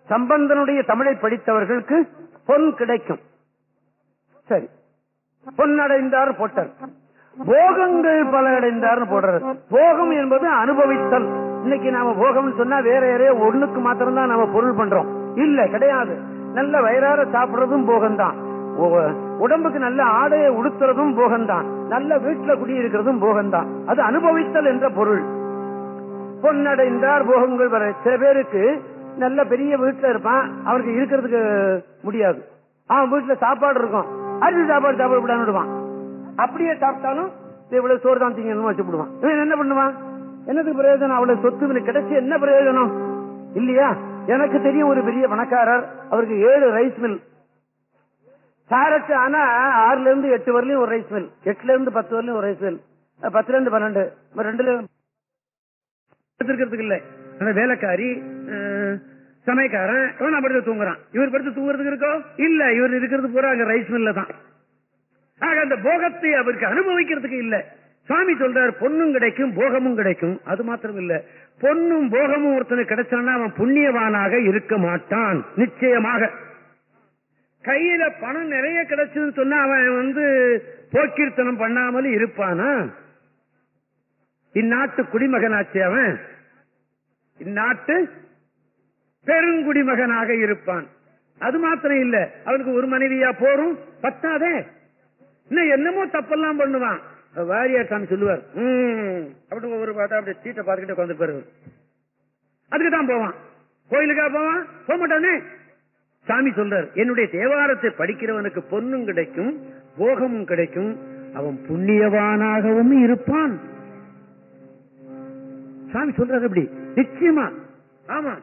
சம்பந்தனுடைய தமிழை படித்தவர்களுக்கு பொன் கிடைக்கும் சரி பொன்னடைந்தார் போட்டர் போகங்கள் பல அடைந்தார்னு போடுறது போகம் என்பது அனுபவித்தல் இன்னைக்கு நாம போகம்னு சொன்னா வேற யாரையோ ஒண்ணுக்கு மாத்திரம் தான் நாம பொருள் பண்றோம் இல்ல கிடையாது நல்ல வயிறார சாப்பிடுறதும் போகம்தான் உ- உடம்புக்கு நல்ல ஆடையை உடுத்துறதும் போகம்தான் நல்ல வீட்டுல குடியிருக்கிறதும் போகம்தான் அது அனுபவித்தல் என்ற பொருள் பொன்னடைந்தார் போகங்கள் வர சில பேருக்கு நல்ல பெரிய வீட்டுல இருப்பான் அவருக்கு இருக்கிறதுக்கு முடியாது அவன் வீட்டுல சாப்பாடு இருக்கும் அரிசி சாப்பாடு சாப்பிட விடாம அப்படியே சாப்பிட்டாலும் இவ்வளவு சோறு தான் திங்கணும் வச்சுடுவான் இவன் என்ன பண்ணுவான் என்னதுக்கு பிரயோஜனம் அவ்வளவு சொத்து இவனுக்கு கிடைச்சி என்ன பிரயோஜனம் இல்லையா எனக்கு தெரியும் ஒரு பெரிய பணக்காரர் அவருக்கு ஏழு ரைஸ் மில் கேரட் ஆனா ஆறுல இருந்து எட்டு வரலையும் ஒரு ரைஸ் மில் எட்டுல இருந்து பத்து வரலையும் ஒரு ரைஸ் மில் அஹ் பத்துல இருந்து பன்னெண்டு இப்ப ரெண்டுல எடுத்துக்கிறதுக்கு இல்ல அந்த வேலைக்காரி அஹ், சமையக்காரன் இவன் நான் படுத்து தூங்குறான் இவர் படுத்து தூங்குறதுக்கு இருக்கோ இல்ல இவர் இருக்கிறது பூரா அங்க ரைஸ் மில்ல தான் ஆக அந்த போகத்தை அவருக்கு அனுபவிக்கிறதுக்கு இல்ல சுவாமி சொல்றார் பொண்ணும் கிடைக்கும் போகமும் கிடைக்கும் அது மாத்திரம் இல்ல பொண்ணும் போகமும் ஒருத்தனுக்கு கிடைச்சான்னா அவன் புண்ணியவானாக இருக்க மாட்டான் நிச்சயமாக கையில பணம் நிறைய கிடைச்சதுன்னு சொன்னா அவன் வந்து போக்கீர்த்தனம் பண்ணாமல் இருப்பானா இந்நாட்டு குடிமகனாச்சு அவன் இந்நாட்டு பெருங்குடிமகனாக இருப்பான் அது மாத்திரம் இல்ல அவனுக்கு ஒரு மனைவியா போரும் பத்தாதே இன்னும் என்னமோ தப்பெல்லாம் பண்ணுவான் வாரியார் சாமி சொல்லுவார் "ம்." அப்படி ஒரு பார்த்தா அப்படி சீட்டை பார்த்துக்கிட்டு உட்காந்து போயிருவார் அதுக்கு தான் போவான் கோயிலுக்கா போவான் போக மாட்டானே சாமி சொல்றார் என்னுடைய தேவாரத்தை படிக்கிறவனுக்கு பொன்னும் கிடைக்கும் போகமும் கிடைக்கும் அவன் புண்ணியவானாகவும் இருப்பான் சாமி சொல்றாரு அப்படி நிச்சயமா ஆமா